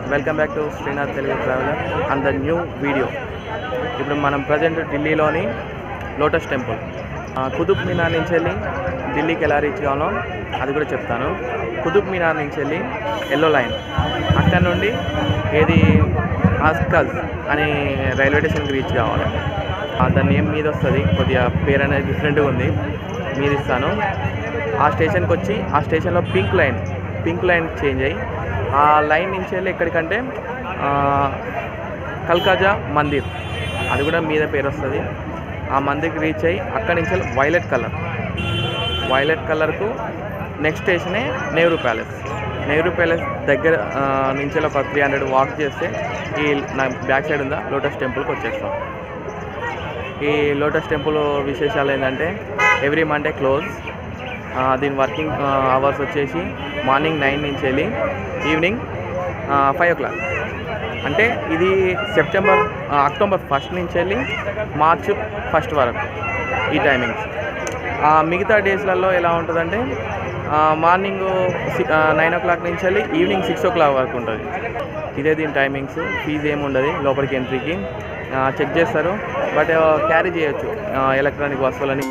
welcome back to Srinath Telugu traveller and the new video ఇప్పుడు మనం present ఢిల్లీలోని లోటస్ టెంపుల్ ఆ, కుతుబ్ మినార్ నుంచి వెళ్ళి ఢిల్లీకి ఎలా రీచ్ కావాలో అది కూడా చెప్తాను కుతుబ్ మినార్ నుంచి వెళ్ళి ఎల్లో లైన్ అక్కడ నుండి ఏది ఆస్కజ్ అనే రైల్వే స్టేషన్కి రీచ్ కావాలి ఆ, దాని నేమ్ మీద వస్తుంది కొద్దిగా పేరు అనేది డిఫరెంట్గా ఉంది మీద ఇస్తాను ఆ స్టేషన్కి వచ్చి ఆ స్టేషన్లో pink line pink line change అయ్యి ఆ లైన్ నుంచి వెళ్ళి ఎక్కడికంటే ఆ, కల్కాజా మందిర్ అది కూడా మీద పేరు వస్తుంది ఆ మందిర్కి రీచ్ అయ్యి అక్కడి నుంచి వెళ్ళి వైలెట్ కలర్ వైలెట్ కలర్కు నెక్స్ట్ స్టేషనే నెహ్రూ ప్యాలెస్ నెహ్రూ ప్యాలెస్ దగ్గర ఆ, నుంచి వెళ్ళి ఒక త్రీ హండ్రెడ్ వాక్ చేస్తే ఈ నా బ్యాక్ సైడ్ ఉందా లోటస్ టెంపుల్కి వచ్చేస్తాం ఈ లోటస్ టెంపుల్ విశేషాలు ఏంటంటే ఎవ్రీ మండే క్లోజ్ దీని వర్కింగ్ అవర్స్ వచ్చేసి మార్నింగ్ నైన్ నుంచి వెళ్ళి ఈవినింగ్ ఫైవ్ ఓ క్లాక్ అంటే ఇది సెప్టెంబర్ ఆ, అక్టోబర్ ఫస్ట్ నుంచి వెళ్ళి మార్చ్ ఫస్ట్ వరకు ఈ టైమింగ్స్ ఆ, మిగతా డేస్లలో ఎలా ఉంటుందంటే ఆ, మార్నింగ్ సి- ఆ, నైన్ ఓ క్లాక్ నుంచి వెళ్ళి ఈవినింగ్ సిక్స్ ఓ క్లాక్ వరకు ఉంటుంది ఇదే దీని టైమింగ్స్ ఫీజు ఏమి ఉండదు లోపలికి ఎంట్రీకి ఆ, చెక్ చేస్తారు బట్ ఆ, క్యారీ చేయొచ్చు ఆ, ఎలక్ట్రానిక్ వస్తువులని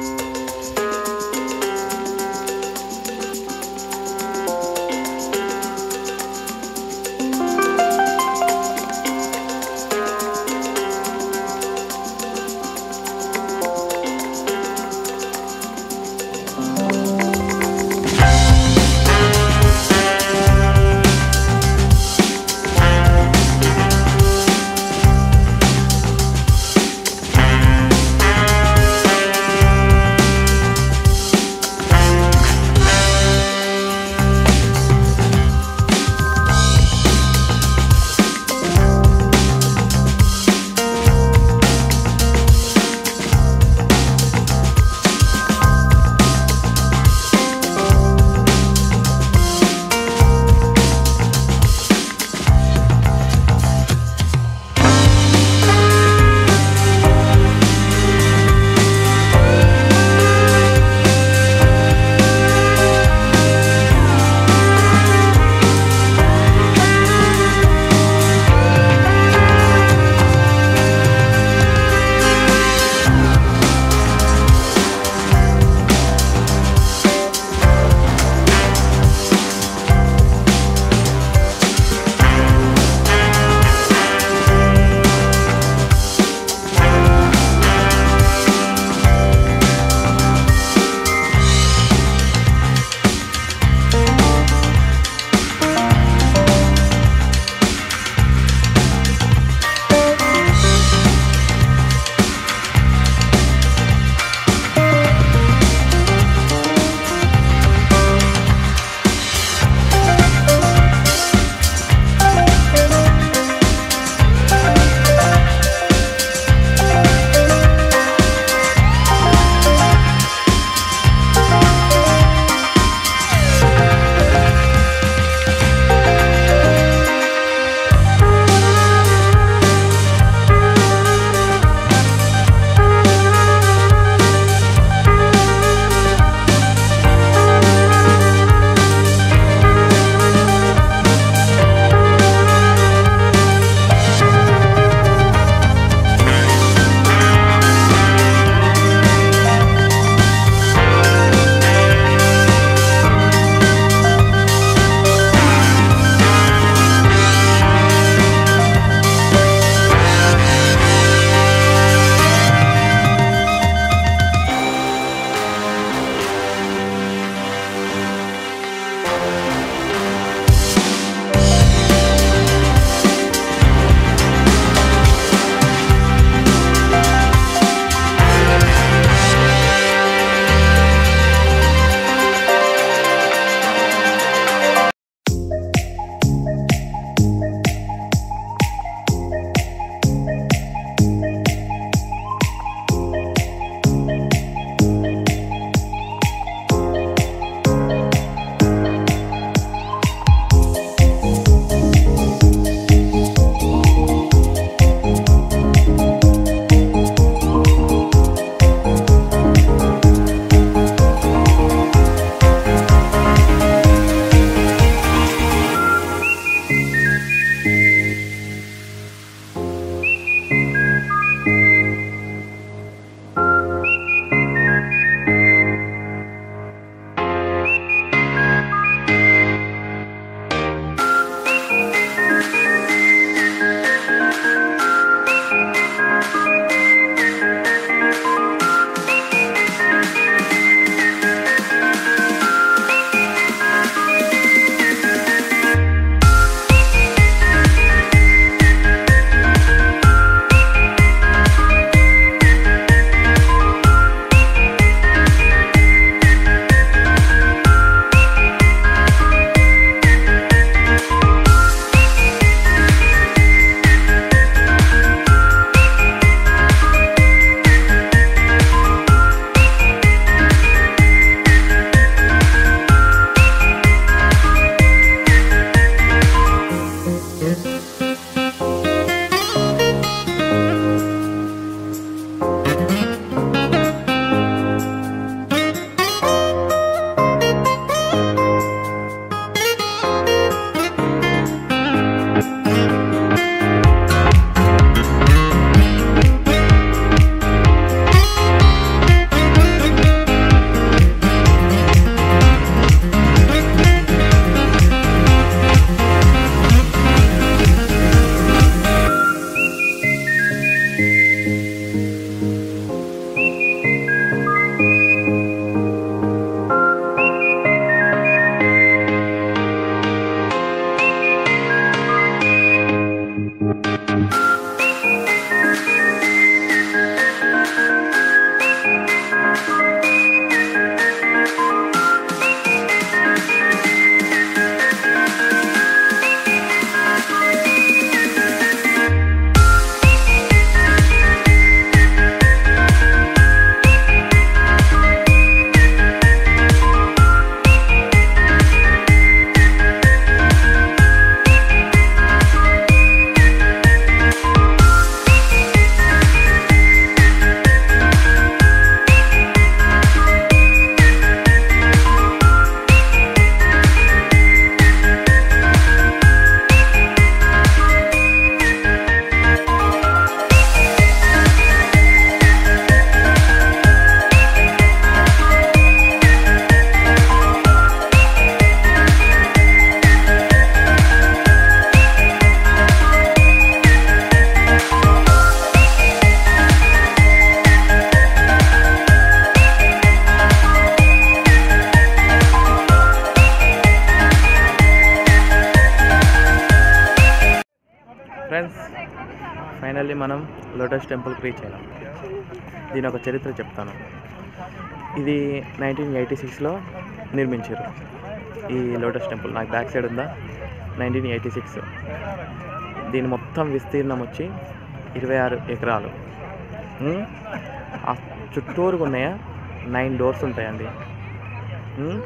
ఫైనల్లీ మనం లోటస్ టెంపుల్కి రీచ్ అయినాం దీని ఒక చరిత్ర చెప్తాను ఇది నైన్టీన్ ఎయిటీ సిక్స్లో నిర్మించారు ఈ లోటస్ టెంపుల్ నాకు బ్యాక్ సైడ్ ఉందా నైన్టీన్ ఎయిటీ సిక్స్ దీని మొత్తం విస్తీర్ణం వచ్చి ఇరవై ఆరు ఎకరాలు ఉమ్, ఆ చుట్టూరుగా ఉన్నాయా నైన్ డోర్స్ ఉంటాయండి ఉమ్,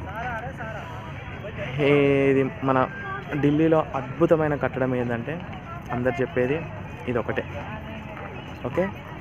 ఇది మన ఢిల్లీలో అద్భుతమైన కట్టడం ఏంటంటే అందరు చెప్పేది ఇది ఒకటే ఓకే